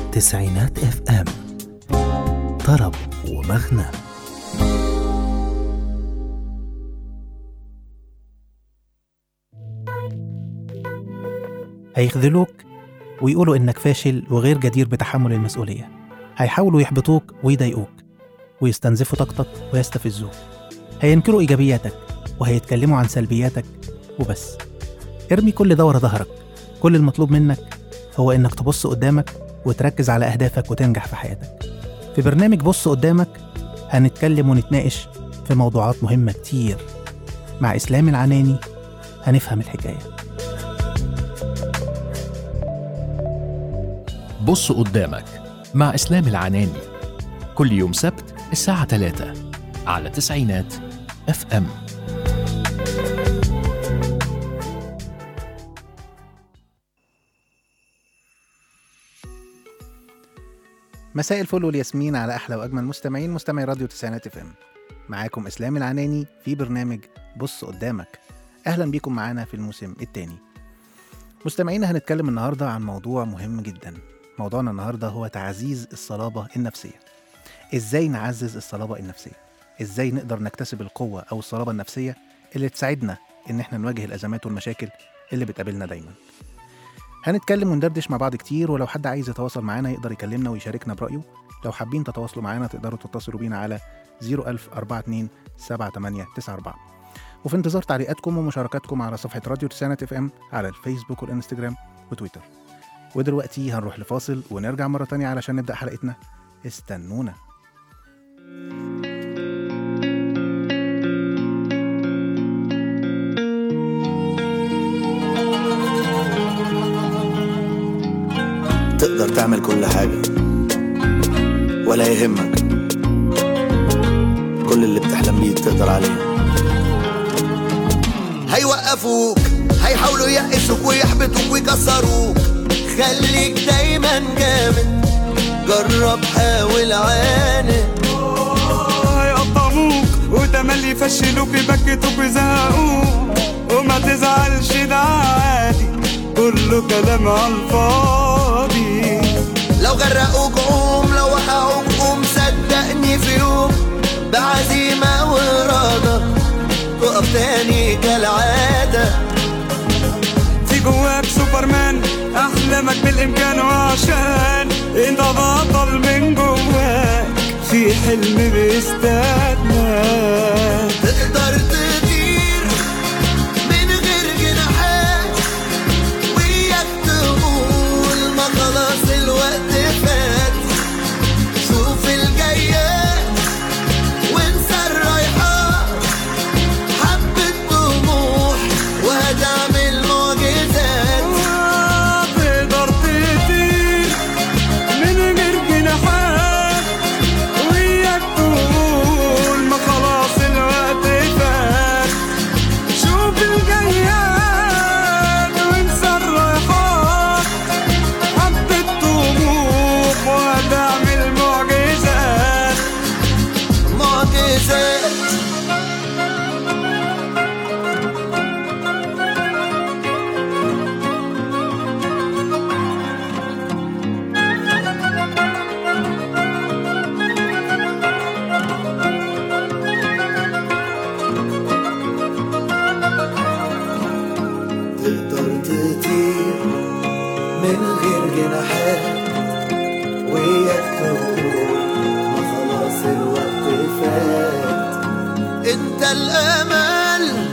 تسعينات اف ام طرب ومغنى هيخذلوك ويقولوا انك فاشل وغير جدير بتحمل المسؤوليه هيحاولوا يحبطوك ويضايقوك ويستنزفوا طاقتك ويستفزوك هينكروا ايجابياتك وهيتكلموا عن سلبياتك وبس ارمي كل ده ورا ظهرك كل المطلوب منك هو انك تبص قدامك وتركز على اهدافك وتنجح في حياتك في برنامج بص قدامك هنتكلم ونتناقش في موضوعات مهمة كتير مع إسلام العناني هنفهم الحكاية بص قدامك مع إسلام العناني كل يوم سبت الساعة 3 على تسعينات اف ام مساء الفل والياسمين على أحلى وأجمل مستمعين مستمعي راديو تسعينات اف ام معاكم إسلام العناني في برنامج بص قدامك أهلا بيكم معانا في الموسم الثاني مستمعينا هنتكلم النهاردة عن موضوع مهم جدا موضوعنا النهاردة هو تعزيز الصلابة النفسية إزاي نعزز الصلابة النفسية إزاي نقدر نكتسب القوة أو الصلابة النفسية اللي تساعدنا إن إحنا نواجه الأزمات والمشاكل اللي بتقابلنا دايما هنتكلم وندردش مع بعض كتير ولو حد عايز يتواصل معانا يقدر يكلمنا ويشاركنا برأيه لو حابين تتواصلوا معانا تقدروا تتصلوا بينا على 01042 7894 وفي انتظار تعليقاتكم ومشاركاتكم على صفحة راديو تسعينات اف ام على الفيسبوك والانستجرام وتويتر ودلوقتي هنروح لفاصل ونرجع مرة تانية علشان نبدأ حلقتنا استنونا تقدر تعمل كل حاجة ولا يهمك كل اللي بتحلم بيه تقدر عليه هيوقفوك هيحاولوا يقسوك ويحبطوك ويكسروك خليك دايما جامد جرب حاول عاند هيقطعوك وتملي يفشلوك يبكتوك ويزهقوك وما تزعلش ده عادي كله كلام على الفاضي لو غرقوك قوم لو وقعوك قوم صدقني في يوم بعزيمة وإرادة تقف تاني كالعادة في جواك سوبرمان احلامك بالامكان وعشان انت بطل من جواك في حلم بيستناك تقدر تطير من غير جناحات وياك تقول ما خلاص الوقت فات شوف الجايات وانسى الرايحات حبة طموح وهتعمل معجزات تقدر تطير من غير جناحات وياك تقول ما خلاص الوقت فات شوف الجياد وانسى الرايحات حبة طموح وهتعمل معجزات معجزات تقدر تطير من غير جناحات وياك تقول ما خلاص الوقت فات انت الامل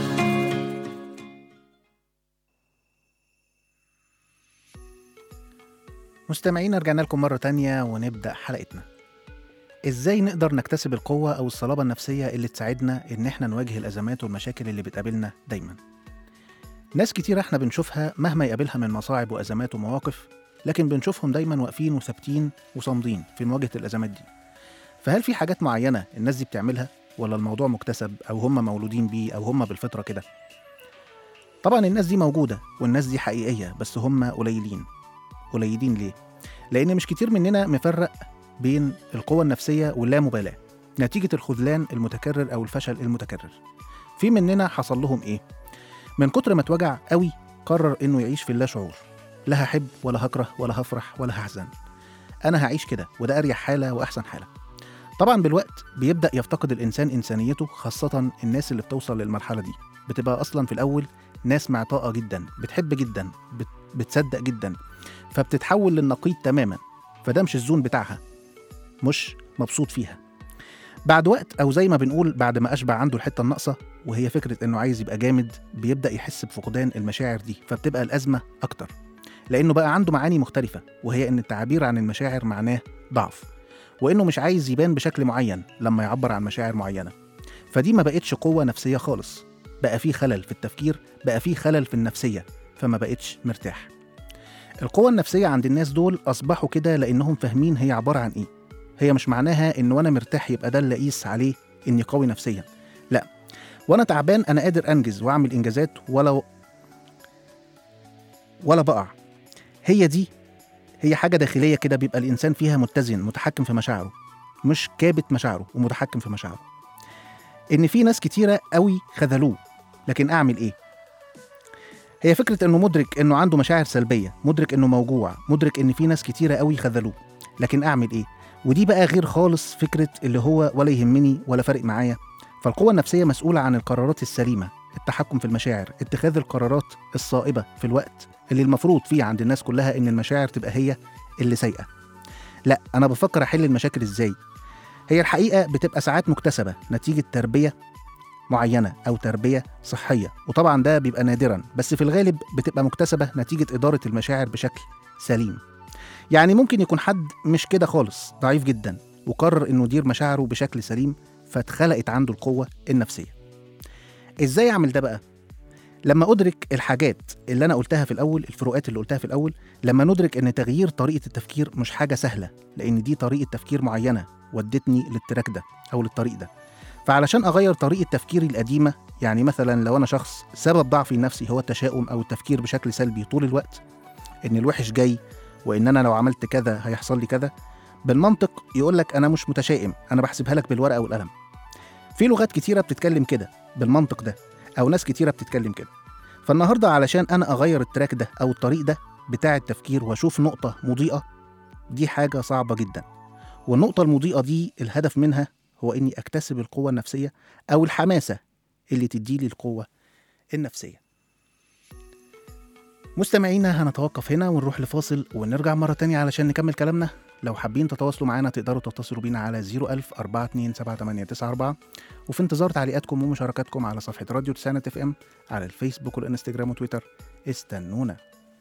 مستمعين رجعنا لكم مرة تانية ونبدأ حلقتنا ازاي نقدر نكتسب القوة أو الصلابة النفسية اللي تساعدنا إن احنا نواجه الأزمات والمشاكل اللي بتقابلنا دايما ناس كتير احنا بنشوفها مهما يقابلها من مصاعب وأزمات ومواقف لكن بنشوفهم دايما واقفين وثابتين وصامدين في مواجهة الأزمات دي فهل في حاجات معينة الناس دي بتعملها ولا الموضوع مكتسب أو هم مولودين بيه أو هم بالفطرة كده طبعا الناس دي موجودة والناس دي حقيقية بس هم قليلين قليلين ليه؟ لأن مش كتير مننا مفرق بين القوة النفسية واللامبالاة نتيجة الخذلان المتكرر أو الفشل المتكرر في مننا حصل لهم إيه؟ من كتر ما اتوجع قوي قرر إنه يعيش في اللا شعور لا هحب ولا هكره ولا هفرح ولا هحزن انا هعيش كده وده اريح حاله واحسن حاله طبعا بالوقت بيبدا يفتقد الانسان انسانيته خاصه الناس اللي بتوصل للمرحله دي بتبقى اصلا في الاول ناس معطاءه جدا بتحب جدا بت... بتصدق جدا فبتتحول للنقيض تماما فده مش الزون بتاعها مش مبسوط فيها بعد وقت او زي ما بنقول بعد ما اشبع عنده الحته الناقصه وهي فكره انه عايز يبقى جامد بيبدا يحس بفقدان المشاعر دي فبتبقى الازمه اكتر لانه بقى عنده معاني مختلفه وهي ان التعبير عن المشاعر معناه ضعف وانه مش عايز يبان بشكل معين لما يعبر عن مشاعر معينه فدي ما بقتش قوه نفسيه خالص بقى في خلل في التفكير بقى في خلل في النفسيه فما بقتش مرتاح القوة النفسية عند الناس دول أصبحوا كده لأنهم فاهمين هي عبارة عن إيه هي مش معناها إن وأنا مرتاح يبقى ده اللي أقيس عليه إني قوي نفسيا لا وأنا تعبان أنا قادر أنجز وأعمل إنجازات ولا ولا بقع هي دي هي حاجة داخلية كده بيبقى الإنسان فيها متزن متحكم في مشاعره مش كابت مشاعره ومتحكم في مشاعره إن في ناس كتيرة قوي خذلوه لكن أعمل إيه؟ هي فكرة إنه مدرك إنه عنده مشاعر سلبية مدرك إنه موجوع مدرك إن في ناس كتيرة قوي خذلوه لكن أعمل إيه؟ ودي بقى غير خالص فكرة اللي هو ولا يهمني ولا فارق معايا فالقوة النفسية مسؤولة عن القرارات السليمة التحكم في المشاعر اتخاذ القرارات الصائبة في الوقت اللي المفروض فيه عند الناس كلها إن المشاعر تبقى هي اللي سايقة لا أنا بفكر أحل المشاكل إزاي هي الحقيقة بتبقى ساعات مكتسبة نتيجة تربية معينة أو تربية صحية وطبعا ده بيبقى نادرا بس في الغالب بتبقى مكتسبة نتيجة إدارة المشاعر بشكل سليم يعني ممكن يكون حد مش كده خالص ضعيف جدا وقرر إنه يدير مشاعره بشكل سليم فاتخلقت عنده القوة النفسية إزاي أعمل ده بقى؟ لما أدرك الحاجات اللي أنا قلتها في الأول الفروقات اللي قلتها في الأول لما ندرك إن تغيير طريقة التفكير مش حاجة سهلة لأن دي طريقة تفكير معينة ودتني للتراك ده أو للطريق ده فعلشان اغير طريقه تفكيري القديمه يعني مثلا لو انا شخص سبب ضعفي النفسي هو التشاؤم او التفكير بشكل سلبي طول الوقت ان الوحش جاي وان انا لو عملت كذا هيحصل لي كذا بالمنطق يقول لك انا مش متشائم انا بحسبها لك بالورقه والقلم في لغات كتيره بتتكلم كده بالمنطق ده او ناس كتيره بتتكلم كده فالنهارده علشان انا اغير التراك ده او الطريق ده بتاع التفكير واشوف نقطه مضيئه دي حاجه صعبه جدا والنقطه المضيئه دي الهدف منها هو اني اكتسب القوه النفسيه او الحماسه اللي تديلي القوه النفسيه مستمعينا هنتوقف هنا ونروح لفاصل ونرجع مرة تانية علشان نكمل كلامنا لو حابين تتواصلوا معانا تقدروا تتصلوا بينا على 01000 427 وفي انتظار تعليقاتكم ومشاركاتكم على صفحة راديو تسعة اف ام على الفيسبوك والانستجرام وتويتر استنونا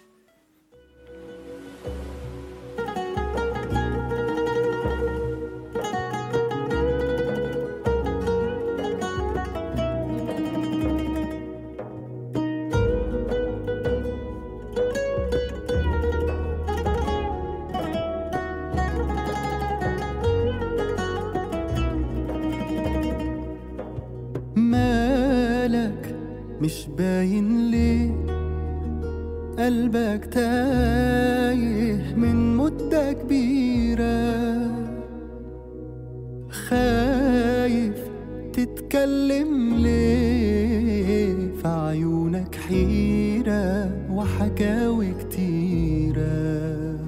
مالك مش باين ليه قلبك تايه من مدة كبيرة خايف تتكلم ليه في عيونك حيرة وحكاوي كتيرة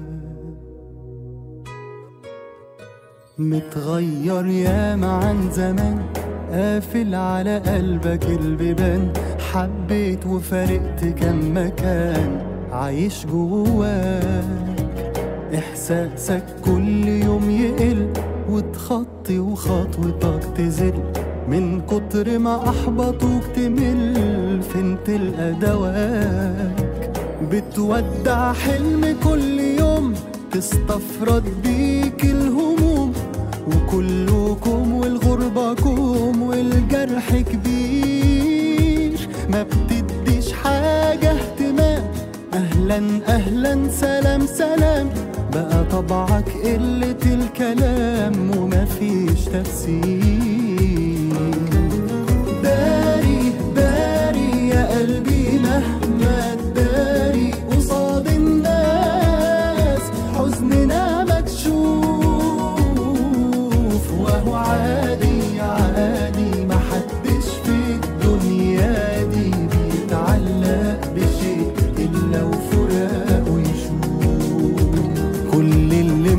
متغير ياما عن زمان قافل على قلبك البيبان حبيت وفارقت كم مكان عايش جواك احساسك كل يوم يقل وتخطي وخطوتك تزل من كتر ما احبطوك تمل فين تلقى دواك بتودع حلم كل يوم تستفرد بيك الهموم وكلكم والغربة كوم والجرح كبير ما بتديش حاجة اهتمام أهلا أهلا سلام سلام بقى طبعك قلة الكلام ومفيش تفسير داري داري يا قلبي مهما تداري قصاد الناس حزننا مكشوف وهو عادي عادي محدش في الدنيا دي بيتعلق بشيء إلا وفراقه يشوف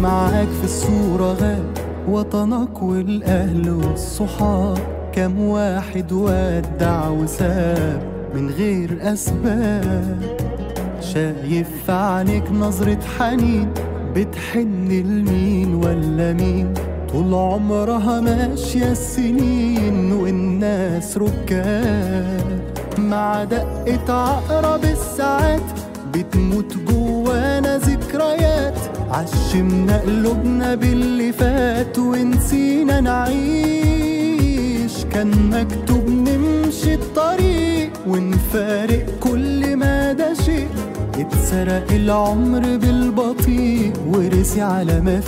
معاك في الصورة غاب وطنك والأهل والصحاب كم واحد ودع وساب من غير أسباب شايف في عينيك نظرة حنين بتحن لمين ولا مين طول عمرها ماشية السنين والناس ركاب مع دقة عقرب الساعات بتموت جوانا ذكريات عشمنا قلوبنا باللي فات ونسينا نعيش كان مكتوب نمشي الطريق ونفارق كل ما ده شيء اتسرق العمر بالبطيء ورسي على ما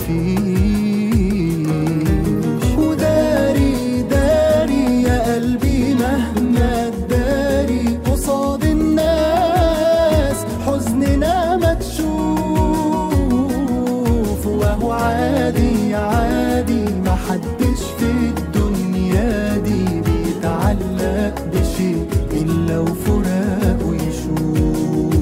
فيش وداري داري يا قلبي مهما تداري قصاد الناس حزننا ما تشوف وهو عادي عادي ما حدش في الدنيا دي بيتعلق بشيء إلا وفراقه يشوف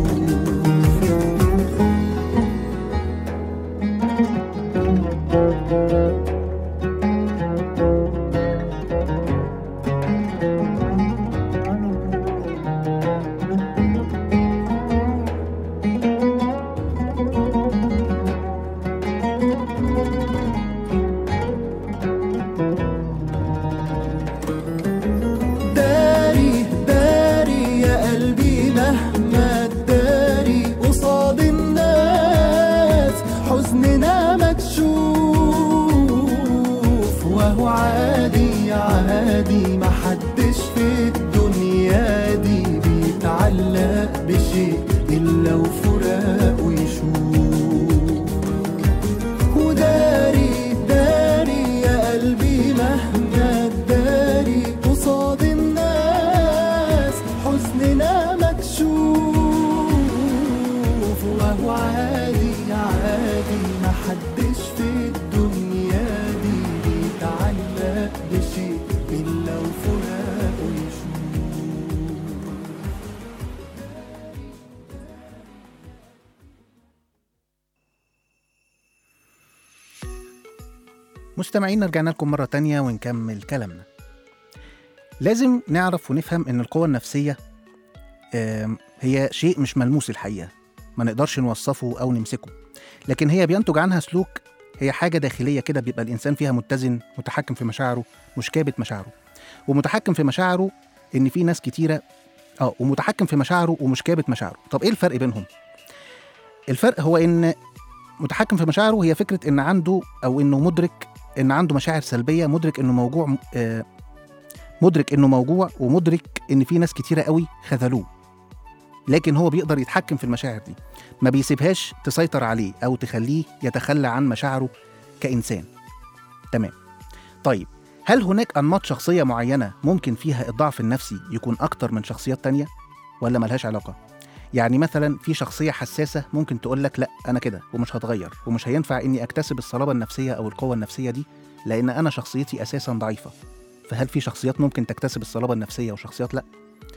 داري داري يا قلبي مهما تداري قصاد الناس حزننا ما تشوف وهو عادي عادي ما حدش في الدنيا دي بيتعلق بشيء إلا وفراقه يشوف وداري داري يا قلبي مهما تداري قصاد الناس حزننا ما تشوف وهو عادي عادي ما حدش في الدنيا دي بيتعلق بشيء إلا وفراقه يشوف مستمعين رجعنا لكم مرة تانية ونكمل كلامنا لازم نعرف ونفهم إن القوة النفسية آم، هي شيء مش ملموس الحقيقة ما نقدرش نوصفه أو نمسكه لكن هي بينتج عنها سلوك هي حاجة داخلية كده بيبقى الإنسان فيها متزن متحكم في مشاعره مش كابت مشاعره ومتحكم في مشاعره إن في ناس كتيرة اه ومتحكم في مشاعره ومش كابت مشاعره طب إيه الفرق بينهم؟ الفرق هو إن متحكم في مشاعره هي فكرة إن عنده أو إنه مدرك ان عنده مشاعر سلبيه مدرك انه موجوع آه، مدرك انه موجوع ومدرك ان في ناس كتيره قوي خذلوه لكن هو بيقدر يتحكم في المشاعر دي ما بيسيبهاش تسيطر عليه او تخليه يتخلى عن مشاعره كانسان تمام طيب هل هناك انماط شخصيه معينه ممكن فيها الضعف النفسي يكون اكتر من شخصيات تانية ولا ملهاش علاقه يعني مثلا في شخصيه حساسه ممكن تقول لك لا انا كده ومش هتغير ومش هينفع اني اكتسب الصلابه النفسيه او القوه النفسيه دي لان انا شخصيتي اساسا ضعيفه فهل في شخصيات ممكن تكتسب الصلابه النفسيه وشخصيات لا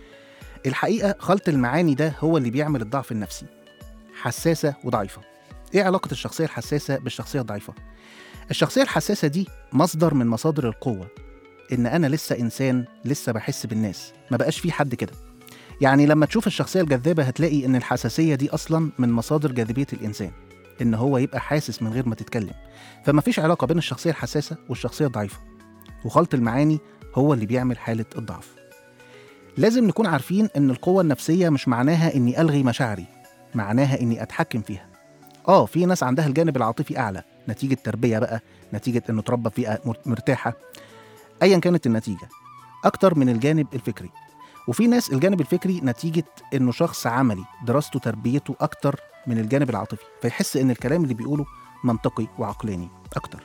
الحقيقه خلط المعاني ده هو اللي بيعمل الضعف النفسي حساسه وضعيفه ايه علاقه الشخصيه الحساسه بالشخصيه الضعيفه الشخصيه الحساسه دي مصدر من مصادر القوه ان انا لسه انسان لسه بحس بالناس ما بقاش في حد كده يعني لما تشوف الشخصيه الجذابه هتلاقي ان الحساسيه دي اصلا من مصادر جاذبيه الانسان ان هو يبقى حاسس من غير ما تتكلم فما فيش علاقه بين الشخصيه الحساسه والشخصيه الضعيفه وخلط المعاني هو اللي بيعمل حاله الضعف لازم نكون عارفين ان القوه النفسيه مش معناها اني الغي مشاعري معناها اني اتحكم فيها اه في ناس عندها الجانب العاطفي اعلى نتيجه تربيه بقى نتيجه انه اتربى في بيئه مر- مرتاحه ايا كانت النتيجه اكتر من الجانب الفكري وفي ناس الجانب الفكري نتيجه انه شخص عملي دراسته تربيته اكتر من الجانب العاطفي فيحس ان الكلام اللي بيقوله منطقي وعقلاني اكتر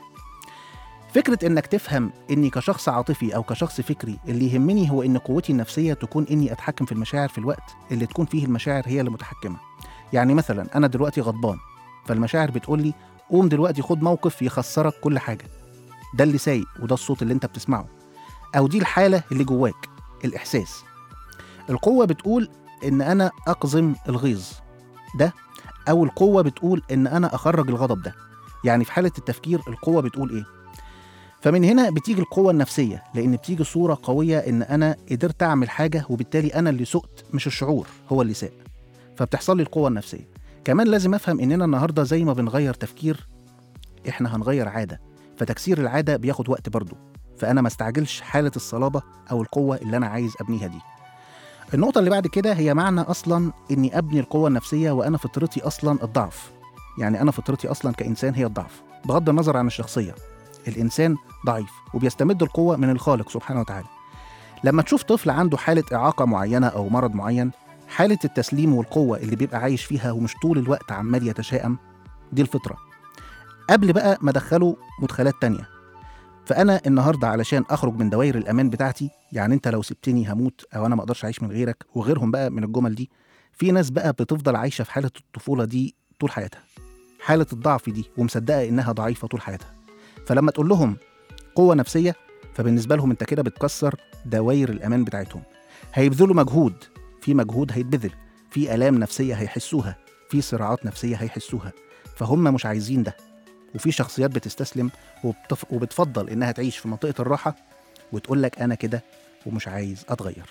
فكرة إنك تفهم إني كشخص عاطفي أو كشخص فكري اللي يهمني هو إن قوتي النفسية تكون إني أتحكم في المشاعر في الوقت اللي تكون فيه المشاعر هي اللي متحكمة. يعني مثلا أنا دلوقتي غضبان فالمشاعر بتقول لي قوم دلوقتي خد موقف يخسرك كل حاجة. ده اللي سايق وده الصوت اللي أنت بتسمعه. أو دي الحالة اللي جواك الإحساس. القوة بتقول إن أنا أقزم الغيظ ده أو القوة بتقول إن أنا أخرج الغضب ده يعني في حالة التفكير القوة بتقول إيه فمن هنا بتيجي القوة النفسية لأن بتيجي صورة قوية إن أنا قدرت أعمل حاجة وبالتالي أنا اللي سقت مش الشعور هو اللي ساق فبتحصل لي القوة النفسية كمان لازم أفهم إننا النهاردة زي ما بنغير تفكير إحنا هنغير عادة فتكسير العادة بياخد وقت برضه فأنا ما استعجلش حالة الصلابة أو القوة اللي أنا عايز أبنيها دي النقطة اللي بعد كده هي معنى أصلا إني أبني القوة النفسية وأنا فطرتي أصلا الضعف يعني أنا فطرتي أصلا كإنسان هي الضعف بغض النظر عن الشخصية الإنسان ضعيف وبيستمد القوة من الخالق سبحانه وتعالى لما تشوف طفل عنده حالة إعاقة معينة أو مرض معين حالة التسليم والقوة اللي بيبقى عايش فيها ومش طول الوقت عمال يتشائم دي الفطرة قبل بقى ما أدخله مدخلات تانية فأنا النهاردة علشان أخرج من دوائر الأمان بتاعتي يعني أنت لو سبتني هموت أو أنا ما أقدرش أعيش من غيرك وغيرهم بقى من الجمل دي في ناس بقى بتفضل عايشة في حالة الطفولة دي طول حياتها حالة الضعف دي ومصدقة إنها ضعيفة طول حياتها فلما تقول لهم قوة نفسية فبالنسبة لهم أنت كده بتكسر دوائر الأمان بتاعتهم هيبذلوا مجهود في مجهود هيتبذل في آلام نفسية هيحسوها في صراعات نفسية هيحسوها فهم مش عايزين ده وفي شخصيات بتستسلم وبتف... وبتفضل إنها تعيش في منطقة الراحة وتقول لك أنا كده ومش عايز أتغير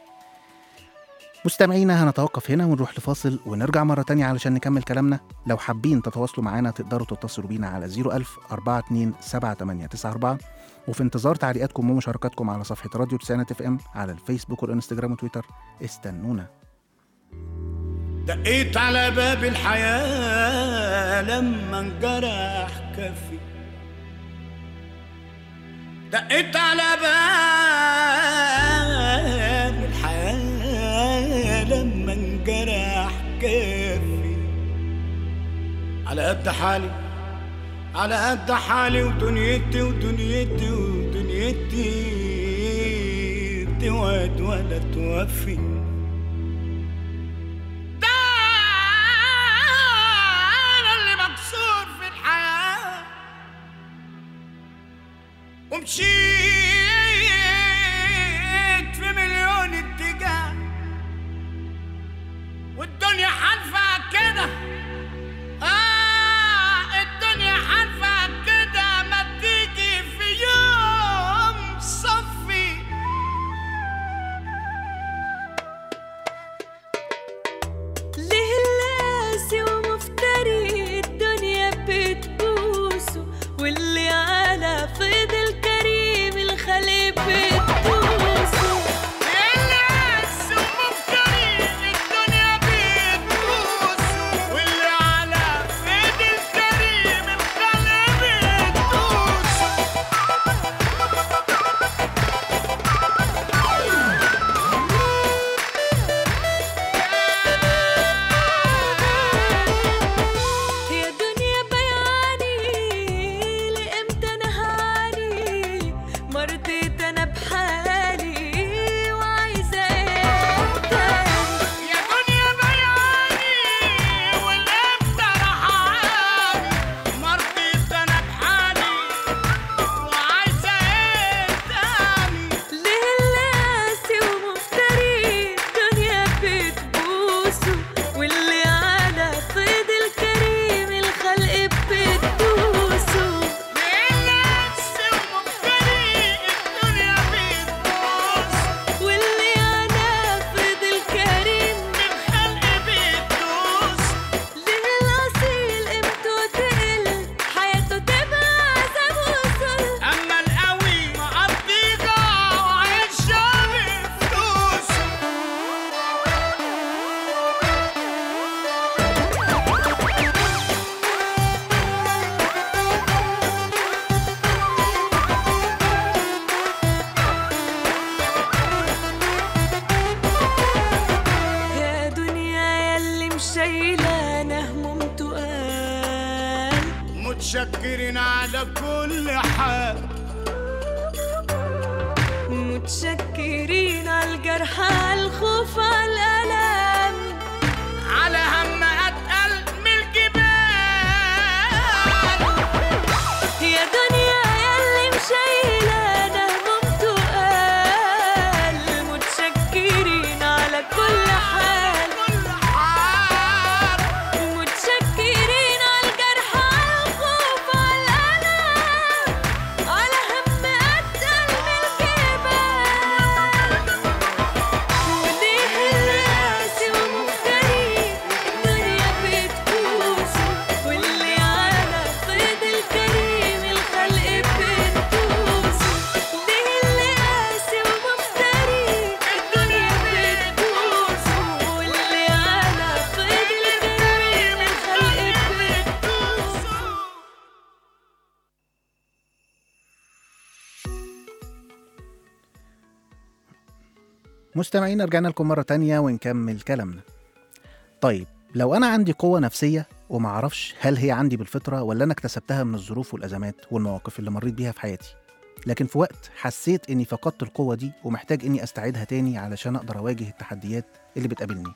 مستمعينا هنتوقف هنا ونروح لفاصل ونرجع مرة تانية علشان نكمل كلامنا لو حابين تتواصلوا معانا تقدروا تتصلوا بينا على 01000 42 7894 وفي انتظار تعليقاتكم ومشاركاتكم على صفحة راديو تسعينات اف ام على الفيسبوك والانستجرام وتويتر استنونا دقيت على باب الحياة لما انجرح كفي دقيت على باب الحياة لما انجرح كفي على قد حالي على قد حالي ودنيتي ودنيتي ودنيتي توعد ولا توفي ده أنا اللي مكسور في الحياة ومشيت في مليون اتجاه والدنيا حالفة كده آه الدنيا حالفة كده ما تيجي في يوم صفي ليه اللاسي ومفتري الدنيا بتبوسه واللي على فيض الكريم الخليق بتبوسه الناس ومفتري الدنيا بتبوس واللي على فيد الكريم القلب بتبوس يا دنيا بياني لامتى نهاني مرضيت انا بحالي وعايزه ايه تاني يا دنيا بياني والامتى رحاني مرضيت انا بحالي وعايزه ايه تاني ليه اللاسي ومفتري الدنيا بتبوسه واللي على فيض الكريم الخلق بتدوسه الناس ومفتري الدنيا بتبوس واللي على فيض الكريم الخلق بتدوس ليه الأصيل قيمته تقل حياته تبقى عذاب وذل اما القوي مقضيها وعيشها بفلوس يا دنيا يلي مشايلة هموم تقال متشكرين على كل حال متشكرين على الجرح على الخوف على الألم على هم اتقل من الجبال يا دنيا يلي مشايلة هموم تقال متشكرين على كل حال كل حال متشكرين على الجرح على الخوف مستمعين رجعنا لكم مرة تانية ونكمل كلامنا طيب لو أنا عندي قوة نفسية ومعرفش هل هي عندي بالفطرة ولا أنا اكتسبتها من الظروف والأزمات والمواقف اللي مريت بيها في حياتي لكن في وقت حسيت إني فقدت القوة دي ومحتاج إني أستعيدها تاني علشان أقدر أواجه التحديات اللي بتقابلني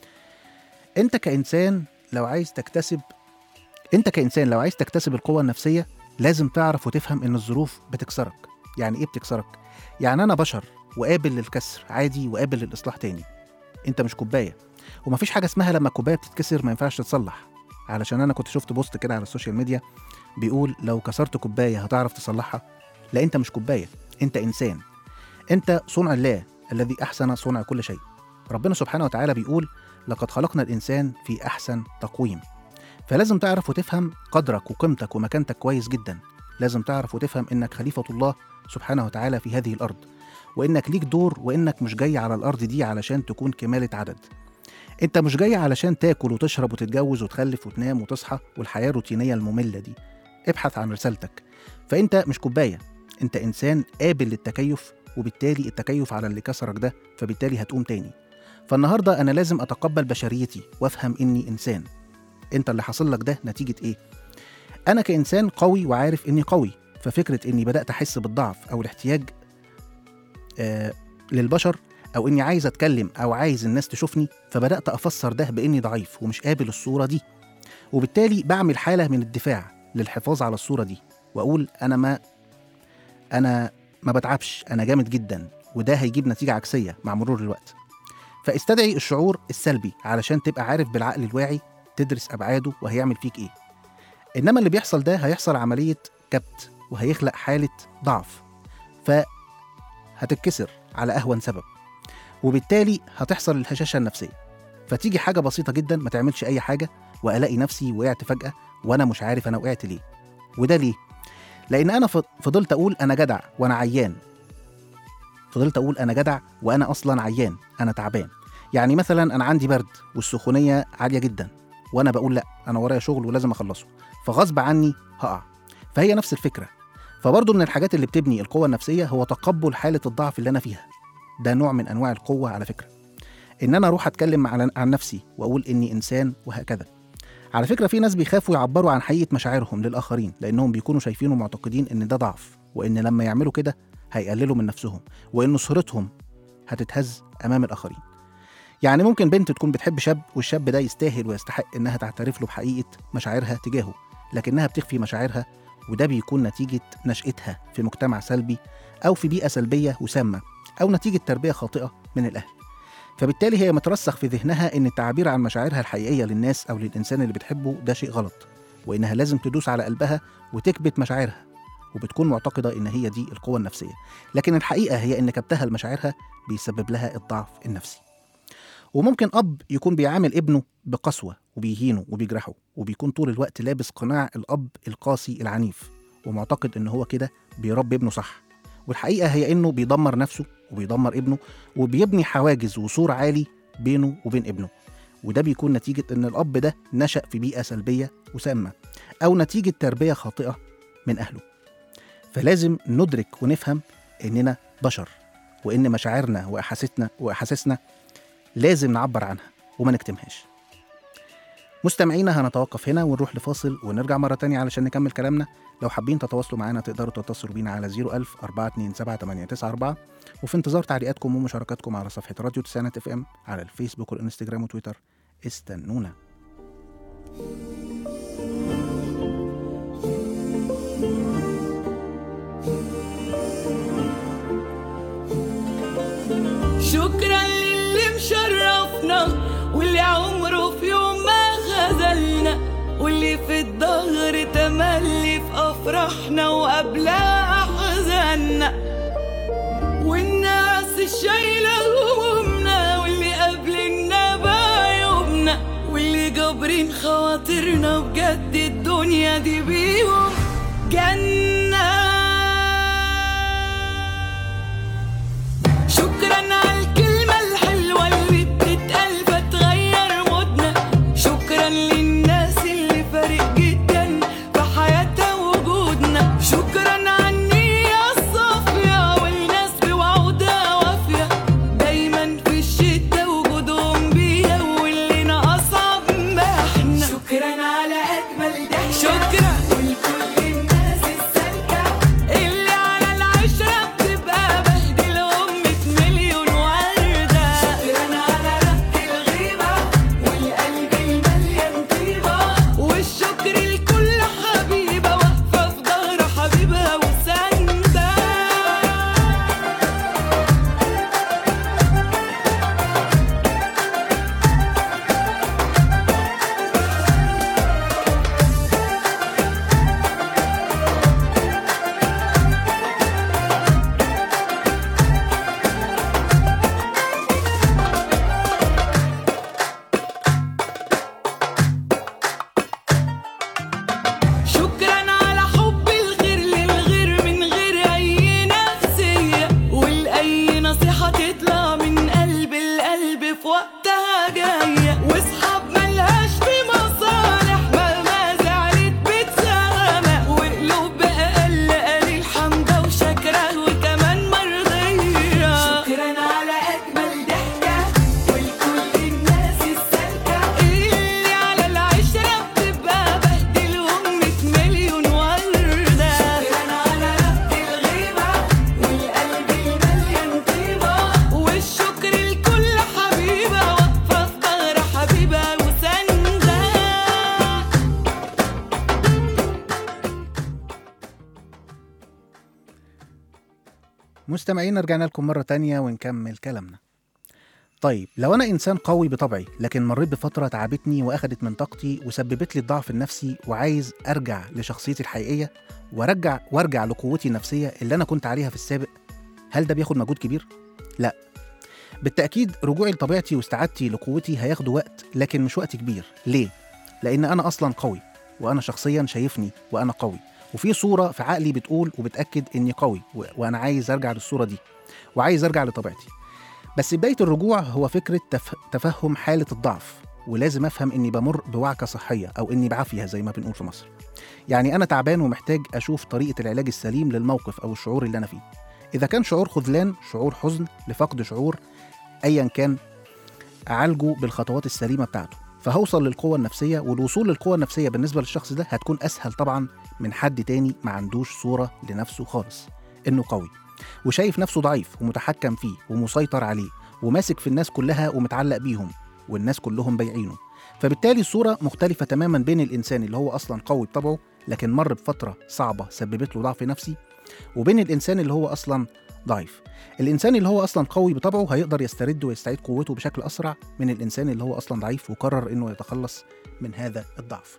أنت كإنسان لو عايز تكتسب أنت كإنسان لو عايز تكتسب القوة النفسية لازم تعرف وتفهم إن الظروف بتكسرك يعني إيه بتكسرك؟ يعني أنا بشر وقابل للكسر عادي وقابل للإصلاح تاني أنت مش كوباية ومفيش حاجة اسمها لما الكوباية بتتكسر ما ينفعش تتصلح علشان أنا كنت شفت بوست كده على السوشيال ميديا بيقول لو كسرت كوباية هتعرف تصلحها لا أنت مش كوباية أنت إنسان أنت صنع الله الذي أحسن صنع كل شيء ربنا سبحانه وتعالى بيقول لقد خلقنا الإنسان في أحسن تقويم فلازم تعرف وتفهم قدرك وقيمتك ومكانتك كويس جدا لازم تعرف وتفهم إنك خليفة الله سبحانه وتعالى في هذه الأرض وإنك ليك دور وإنك مش جاي على الأرض دي علشان تكون كمالة عدد انت مش جاي علشان تاكل وتشرب وتتجوز وتخلف وتنام وتصحى والحياه الروتينيه الممله دي ابحث عن رسالتك فانت مش كوبايه انت انسان قابل للتكيف وبالتالي التكيف على اللي كسرك ده فبالتالي هتقوم تاني فالنهارده انا لازم اتقبل بشريتي وافهم اني انسان انت اللي حاصل لك ده نتيجه ايه انا كانسان قوي وعارف اني قوي ففكره اني بدات احس بالضعف او الاحتياج آه للبشر او اني عايز اتكلم او عايز الناس تشوفني فبدات افسر ده باني ضعيف ومش قابل الصوره دي وبالتالي بعمل حاله من الدفاع للحفاظ على الصوره دي واقول انا ما انا ما بتعبش انا جامد جدا وده هيجيب نتيجه عكسيه مع مرور الوقت فاستدعي الشعور السلبي علشان تبقى عارف بالعقل الواعي تدرس ابعاده وهيعمل فيك ايه انما اللي بيحصل ده هيحصل عمليه كبت وهيخلق حاله ضعف فهتتكسر على اهون سبب وبالتالي هتحصل الهشاشه النفسيه فتيجي حاجه بسيطه جدا ما تعملش اي حاجه والاقي نفسي وقعت فجاه وانا مش عارف انا وقعت ليه وده ليه لان انا ف- فضلت اقول انا جدع وانا عيان فضلت اقول انا جدع وانا اصلا عيان انا تعبان يعني مثلا انا عندي برد والسخونيه عاليه جدا وانا بقول لا انا ورايا شغل ولازم اخلصه فغصب عني هقع فهي نفس الفكره فبرضه من الحاجات اللي بتبني القوه النفسيه هو تقبل حاله الضعف اللي انا فيها ده نوع من انواع القوه على فكره ان انا اروح اتكلم عن عن نفسي واقول اني انسان وهكذا على فكره في ناس بيخافوا يعبروا عن حقيقه مشاعرهم للاخرين لانهم بيكونوا شايفين ومعتقدين ان ده ضعف وان لما يعملوا كده هيقللوا من نفسهم وان صورتهم هتتهز امام الاخرين يعني ممكن بنت تكون بتحب شاب والشاب ده يستاهل ويستحق انها تعترف له بحقيقه مشاعرها تجاهه لكنها بتخفي مشاعرها وده بيكون نتيجه نشاتها في مجتمع سلبي او في بيئه سلبيه وسامه او نتيجه تربيه خاطئه من الاهل فبالتالي هي مترسخ في ذهنها ان التعبير عن مشاعرها الحقيقيه للناس او للانسان اللي بتحبه ده شيء غلط وانها لازم تدوس على قلبها وتكبت مشاعرها وبتكون معتقده ان هي دي القوه النفسيه لكن الحقيقه هي ان كبتها لمشاعرها بيسبب لها الضعف النفسي وممكن اب يكون بيعامل ابنه بقسوه وبيهينه وبيجرحه وبيكون طول الوقت لابس قناع الاب القاسي العنيف ومعتقد ان هو كده بيربي ابنه صح والحقيقه هي انه بيدمر نفسه وبيدمر ابنه وبيبني حواجز وسور عالي بينه وبين ابنه وده بيكون نتيجة إن الأب ده نشأ في بيئة سلبية وسامة أو نتيجة تربية خاطئة من أهله فلازم ندرك ونفهم إننا بشر وإن مشاعرنا وأحاسيسنا وأحاسيسنا لازم نعبر عنها وما نكتمهاش مستمعينا هنتوقف هنا ونروح لفاصل ونرجع مرة تانية علشان نكمل كلامنا لو حابين تتواصلوا معنا تقدروا تتصلوا بينا على 01000 427 وفي انتظار تعليقاتكم ومشاركاتكم على صفحة راديو تسعينات اف ام على الفيسبوك والانستجرام وتويتر استنونا شكرا للي مشرفنا واللي عمره في يوم ما خذلنا واللي في الظهر تملي في افراحنا وقبلها احزاننا والناس الشايله همومنا واللي قابلنا بعيوبنا واللي جابرين خواطرنا بجد الدنيا دي بيهم جنه شكرا على الكلمة الحلوة اللي بتتقال فتغير مودنا شكرا للناس اللي فارق جدا في حياتها وجودنا شكرا على النية الصافية والناس بوعودها وافية دايما مستمعينا رجعنا لكم مرة تانية ونكمل كلامنا طيب لو أنا إنسان قوي بطبعي لكن مريت بفترة تعبتني وأخدت من طاقتي وسببت لي الضعف النفسي وعايز أرجع لشخصيتي الحقيقية وأرجع وأرجع لقوتي النفسية اللي أنا كنت عليها في السابق هل ده بياخد مجهود كبير؟ لا بالتأكيد رجوعي لطبيعتي واستعادتي لقوتي هياخدوا وقت لكن مش وقت كبير ليه؟ لأن أنا أصلا قوي وأنا شخصيا شايفني وأنا قوي وفي صورة في عقلي بتقول وبتأكد إني قوي و- وأنا عايز أرجع للصورة دي وعايز أرجع لطبيعتي بس بداية الرجوع هو فكرة تف... تفهم حالة الضعف ولازم أفهم إني بمر بوعكة صحية أو إني بعافية زي ما بنقول في مصر يعني أنا تعبان ومحتاج أشوف طريقة العلاج السليم للموقف أو الشعور اللي أنا فيه إذا كان شعور خذلان شعور حزن لفقد شعور أيا كان أعالجه بالخطوات السليمة بتاعته فهوصل للقوة النفسية والوصول للقوة النفسية بالنسبة للشخص ده هتكون أسهل طبعا من حد تاني ما عندوش صورة لنفسه خالص إنه قوي وشايف نفسه ضعيف ومتحكم فيه ومسيطر عليه وماسك في الناس كلها ومتعلق بيهم والناس كلهم بايعينه فبالتالي الصورة مختلفة تماما بين الإنسان اللي هو أصلا قوي بطبعه لكن مر بفترة صعبة سببت له ضعف نفسي وبين الإنسان اللي هو أصلا ضعيف الإنسان اللي هو أصلا قوي بطبعه هيقدر يسترد ويستعيد قوته بشكل أسرع من الإنسان اللي هو أصلا ضعيف وقرر إنه يتخلص من هذا الضعف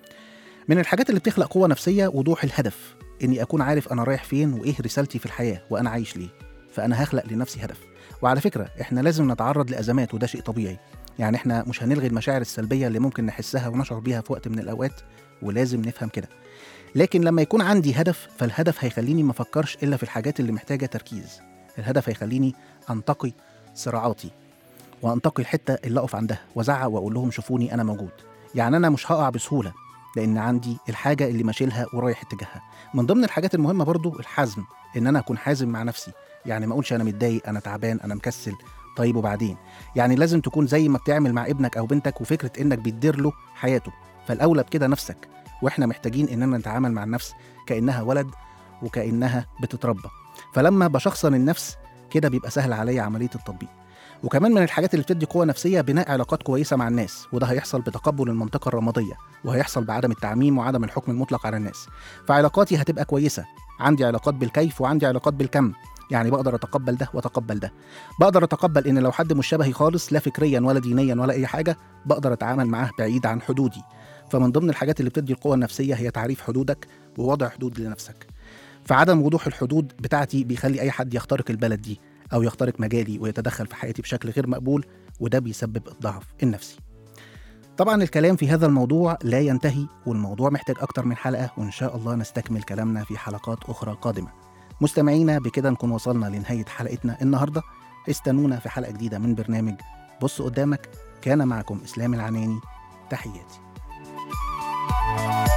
من الحاجات اللي بتخلق قوة نفسية وضوح الهدف إني أكون عارف أنا رايح فين وإيه رسالتي في الحياة وأنا عايش ليه فأنا هخلق لنفسي هدف وعلى فكرة إحنا لازم نتعرض لأزمات وده شيء طبيعي يعني إحنا مش هنلغي المشاعر السلبية اللي ممكن نحسها ونشعر بيها في وقت من الأوقات ولازم نفهم كده لكن لما يكون عندي هدف فالهدف هيخليني ما افكرش الا في الحاجات اللي محتاجه تركيز الهدف هيخليني انتقي صراعاتي وانتقي الحته اللي اقف عندها وازعق واقول لهم شوفوني انا موجود يعني انا مش هقع بسهوله لان عندي الحاجه اللي ماشيلها ورايح اتجاهها من ضمن الحاجات المهمه برضو الحزم ان انا اكون حازم مع نفسي يعني ما اقولش انا متضايق انا تعبان انا مكسل طيب وبعدين يعني لازم تكون زي ما بتعمل مع ابنك او بنتك وفكره انك بتدير له حياته فالاولى بكده نفسك واحنا محتاجين اننا نتعامل مع النفس كانها ولد وكانها بتتربى فلما بشخصن النفس كده بيبقى سهل عليا عمليه التطبيق وكمان من الحاجات اللي بتدي قوه نفسيه بناء علاقات كويسه مع الناس وده هيحصل بتقبل المنطقه الرماديه وهيحصل بعدم التعميم وعدم الحكم المطلق على الناس فعلاقاتي هتبقى كويسه عندي علاقات بالكيف وعندي علاقات بالكم يعني بقدر اتقبل ده واتقبل ده بقدر اتقبل ان لو حد مش شبهي خالص لا فكريا ولا دينيا ولا اي حاجه بقدر اتعامل معاه بعيد عن حدودي فمن ضمن الحاجات اللي بتدي القوة النفسية هي تعريف حدودك ووضع حدود لنفسك فعدم وضوح الحدود بتاعتي بيخلي أي حد يخترق البلد دي أو يخترق مجالي ويتدخل في حياتي بشكل غير مقبول وده بيسبب الضعف النفسي طبعا الكلام في هذا الموضوع لا ينتهي والموضوع محتاج أكتر من حلقة وإن شاء الله نستكمل كلامنا في حلقات أخرى قادمة مستمعينا بكده نكون وصلنا لنهاية حلقتنا النهاردة استنونا في حلقة جديدة من برنامج بص قدامك كان معكم إسلام العناني تحياتي